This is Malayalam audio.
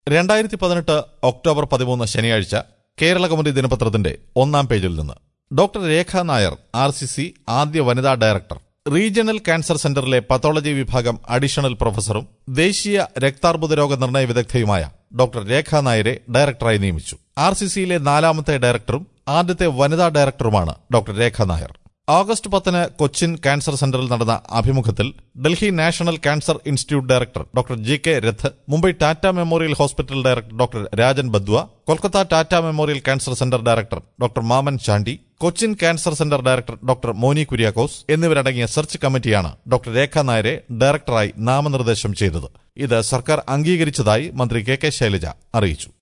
രണ്ടായിരത്തി പതിനെട്ട് ഒക്ടോബർ പതിമൂന്ന് ശനിയാഴ്ച കേരള കൗമുദി ദിനപത്രത്തിന്റെ ഒന്നാം പേജിൽ നിന്ന് doctor Rekha Nair R C C ആദ്യ വനിതാ ഡയറക്ടർ റീജിയണൽ ക്യാൻസർ സെന്ററിലെ പത്തോളജി വിഭാഗം അഡീഷണൽ പ്രൊഫസറും ദേശീയ രക്താർബുദ രോഗ നിർണയ വിദഗ്ധയുമായ ഡോക്ടർ രേഖ നായരെ ഡയറക്ടറായി നിയമിച്ചു ആർ സി സിയിലെ നാലാമത്തെ ഡയറക്ടറും ആദ്യത്തെ വനിതാ ഡയറക്ടറുമാണ് ഡോക്ടർ രേഖ നായർ ഓഗസ്റ്റ് പത്തിന് കൊച്ചിൻ ക്യാൻസർ സെന്ററിൽ നടന്ന അഭിമുഖത്തിൽ Delhi national cancer institute director doctor G K Rath Mumbai Tata memorial hospital director doctor Rajan Badwe Kolkata Tata memorial cancer centre director doctor Mammen Chandy Cochin cancer centre director doctor Moni Kuriakose എന്നിവരടങ്ങിയ സെർച്ച് കമ്മിറ്റിയാണ് ഡോക്ടർ രേഖ നായരെ ഡയറക്ടറായി നാമനിർദ്ദേശം ചെയ്തത് ഇത് സർക്കാർ അംഗീകരിച്ചതായി മന്ത്രി കെ കെ ശൈലജ അറിയിച്ചു